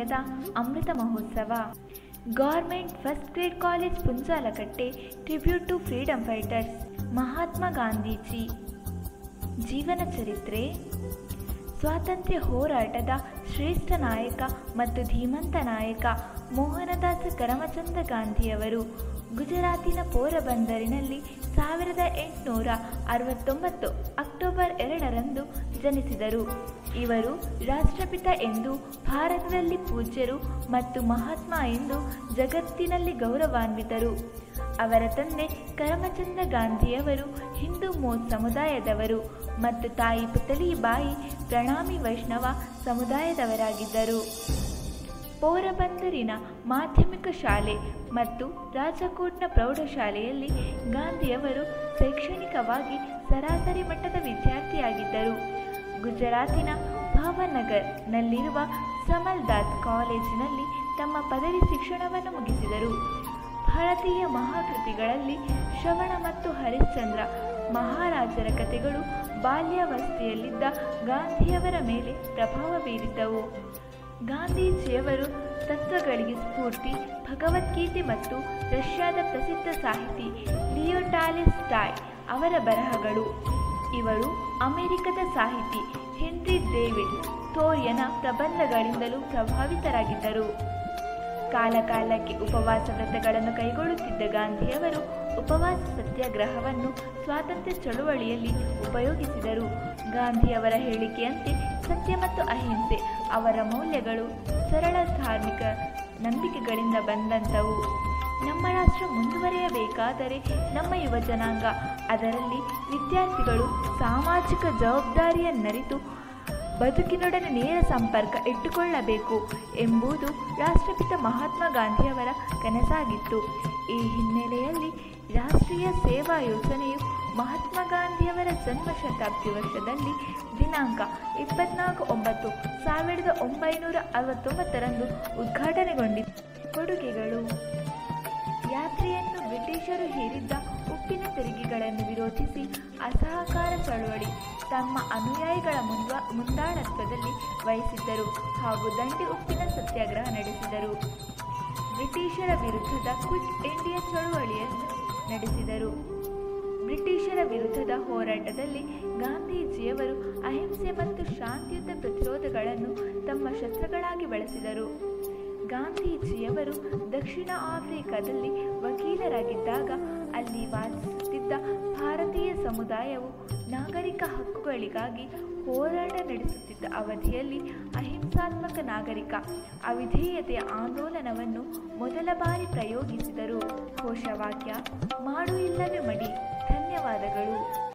ಸ್ವಾತಂತ್ರ್ಯದ ಅಮೃತ ಮಹೋತ್ಸವ government first grade college Punjalkatte tribute to freedom fighters Mahatma Gandhiji ಜೀವನ ಚರಿತ್ರೆ ಸ್ವಾತಂತ್ರ್ಯ ಹೋರಾಟದ ಶ್ರೇಷ್ಠ ನಾಯಕ ಮತ್ತು ಧೀಮಂತ ನಾಯಕ ಮೋಹನದಾಸ ಕರಮಚಂದ ಗಾಂಧಿಯವರು ಗುಜರಾತಿನ ಪೋರಬಂದರಿನಲ್ಲಿ ಸಾವಿರದ ಎಂಟುನೂರ ಅರವತ್ತೊಂಬತ್ತು ಅಕ್ಟೋಬರ್ ಎರಡರಂದು ಜನಿಸಿದರು ಇವರು ರಾಷ್ಟ್ರಪಿತ ಎಂದು ಭಾರತದಲ್ಲಿ ಪೂಜ್ಯರು ಮತ್ತು ಮಹಾತ್ಮ ಎಂದು ಜಗತ್ತಿನಲ್ಲಿ ಗೌರವಾನ್ವಿತರು ಅವರ ತಂದೆ ಕರಮಚಂದ ಗಾಂಧಿಯವರು ಹಿಂದೂ ಮೋದ್ ಸಮುದಾಯದವರು ಮತ್ತು ತಾಯಿ ಪುತಲಿಬಾಯಿ ಪ್ರಣಾಮಿ ವೈಷ್ಣವ ಸಮುದಾಯದವರಾಗಿದ್ದರು ಪೋರಬಂದರಿನ ಮಾಧ್ಯಮಿಕ ಶಾಲೆ ಮತ್ತು ರಾಜಕೋಟ್ನ ಪ್ರೌಢಶಾಲೆಯಲ್ಲಿ ಗಾಂಧಿಯವರು ಶೈಕ್ಷಣಿಕವಾಗಿ ಸರಾಸರಿ ಮಟ್ಟದ ವಿದ್ಯಾರ್ಥಿಯಾಗಿದ್ದರು ಗುಜರಾತಿನ ಭಾವನಗರ್ನಲ್ಲಿರುವ ಸಮಲ್ದಾಸ್ ಕಾಲೇಜಿನಲ್ಲಿ ತಮ್ಮ ಪದವಿ ಶಿಕ್ಷಣವನ್ನು ಮುಗಿಸಿದರು ಭಾರತೀಯ ಮಹಾಕೃತಿಗಳಲ್ಲಿ ಶ್ರವಣ ಮತ್ತು ಹರಿಶ್ಚಂದ್ರ ಮಹಾರಾಜರ ಕಥೆಗಳು ಬಾಲ್ಯಾವಸ್ಥೆಯಲ್ಲಿದ್ದ ಗಾಂಧಿಯವರ ಮೇಲೆ ಪ್ರಭಾವ ಬೀರಿದ್ದವು ಗಾಂಧೀಜಿಯವರು ತತ್ವಗಳಿಗೆ ಸ್ಫೂರ್ತಿ ಭಗವದ್ಗೀತೆ ಮತ್ತು ರಷ್ಯಾದ ಪ್ರಸಿದ್ಧ ಸಾಹಿತಿ ಲಿಯೋ ಟಾಲಿಸ್ಟಾಯ್ ಅವರ ಬರಹಗಳು ಇವರು ಅಮೆರಿಕದ ಸಾಹಿತಿ ಹೆನ್ರಿ ಡೇವಿಡ್ ಥೋರಿಯನ ಪ್ರಬಂಧಗಳಿಂದಲೂ ಪ್ರಭಾವಿತರಾಗಿದ್ದರು ಕಾಲಕಾಲಕ್ಕೆ ಉಪವಾಸ ವ್ರತಗಳನ್ನು ಕೈಗೊಳ್ಳುತ್ತಿದ್ದ ಗಾಂಧಿಯವರು ಉಪವಾಸ ಸತ್ಯಾಗ್ರಹವನ್ನು ಸ್ವಾತಂತ್ರ್ಯ ಚಳುವಳಿಯಲ್ಲಿ ಉಪಯೋಗಿಸಿದರು ಗಾಂಧಿಯವರ ಹೇಳಿಕೆಯಂತೆ ಸತ್ಯ ಮತ್ತು ಅಹಿಂಸೆ ಅವರ ಮೌಲ್ಯಗಳು ಸರಳ ಧಾರ್ಮಿಕ ನಂಬಿಕೆಗಳಿಂದ ಬಂದಂಥವು ನಮ್ಮ ರಾಷ್ಟ್ರ ಮುಂದುವರಿಯಬೇಕಾದರೆ ನಮ್ಮ ಯುವ ಜನಾಂಗ ಅದರಲ್ಲಿ ವಿದ್ಯಾರ್ಥಿಗಳು ಸಾಮಾಜಿಕ ಜವಾಬ್ದಾರಿಯನ್ನರಿತು ಬದುಕಿನೊಡನೆ ನೇರ ಸಂಪರ್ಕ ಇಟ್ಟುಕೊಳ್ಳಬೇಕು ಎಂಬುದು ರಾಷ್ಟ್ರಪಿತ ಮಹಾತ್ಮ ಗಾಂಧಿಯವರ ಕನಸಾಗಿತ್ತು ಈ ಹಿನ್ನೆಲೆಯಲ್ಲಿ ರಾಷ್ಟ್ರೀಯ ಸೇವಾ ಯೋಜನೆಯು ಮಹಾತ್ಮ ಗಾಂಧಿಯವರ ಜನ್ಮ ಶತಾಬ್ದಿ ವರ್ಷದಲ್ಲಿ ದಿನಾಂಕ ಇಪ್ಪತ್ನಾಲ್ಕು ಒಂಬತ್ತು ಸಾವಿರದ ಒಂಬೈನೂರ ಅರವತ್ತೊಂಬತ್ತರಂದು ಉದ್ಘಾಟನೆಗೊಂಡಿತು ಕೊಡುಗೆಗಳು ಯಾತ್ರೆಯನ್ನು ಬ್ರಿಟಿಷರು ಹೇರಿದ್ದ ಉಪ್ಪಿನ ತೆರಿಗೆಗಳನ್ನು ವಿರೋಧಿಸಿ ಅಸಹಕಾರ ಚಳವಳಿ ತಮ್ಮ ಅನುಯಾಯಿಗಳ ಮುಂದ ಮುಂದಾಳತ್ವದಲ್ಲಿ ವಹಿಸಿದ್ದರು ಹಾಗೂ ದಂಡಿ ಉಪ್ಪಿನ ಸತ್ಯಾಗ್ರಹ ನಡೆಸಿದರು ಬ್ರಿಟಿಷರ ವಿರುದ್ಧದ ಕ್ವಿಟ್ ಇಂಡಿಯಾ ಚಳುವಳಿಯನ್ನು ನಡೆಸಿದರು ಬ್ರಿಟಿಷರ ವಿರುದ್ಧದ ಹೋರಾಟದಲ್ಲಿ ಗಾಂಧೀಜಿಯವರು ಅಹಿಂಸೆ ಮತ್ತು ಶಾಂತಿಯುತ ಪ್ರತಿರೋಧಗಳನ್ನು ತಮ್ಮ ಶಸ್ತ್ರಗಳಾಗಿ ಬಳಸಿದರು ಗಾಂಧೀಜಿಯವರು ದಕ್ಷಿಣ ಆಫ್ರಿಕಾದಲ್ಲಿ ವಕೀಲರಾಗಿದ್ದಾಗ ಅಲ್ಲಿ ವಾಸಿಸುತ್ತಿದ್ದ ಭಾರತೀಯ ಸಮುದಾಯವು ನಾಗರಿಕ ಹಕ್ಕುಗಳಿಗಾಗಿ ಹೋರಾಟ ನಡೆಸುತ್ತಿದ್ದ ಅವಧಿಯಲ್ಲಿ ಅಹಿಂಸಾತ್ಮಕ ನಾಗರಿಕ ಅವಿಧೇಯತೆಯ ಆಂದೋಲನವನ್ನು ಮೊದಲ ಬಾರಿ ಪ್ರಯೋಗಿಸಿದರು ಘೋಷವಾಕ್ಯ ಮಾಡು ಇಲ್ಲವೇ ಮಡಿ ಧನ್ಯವಾದಗಳು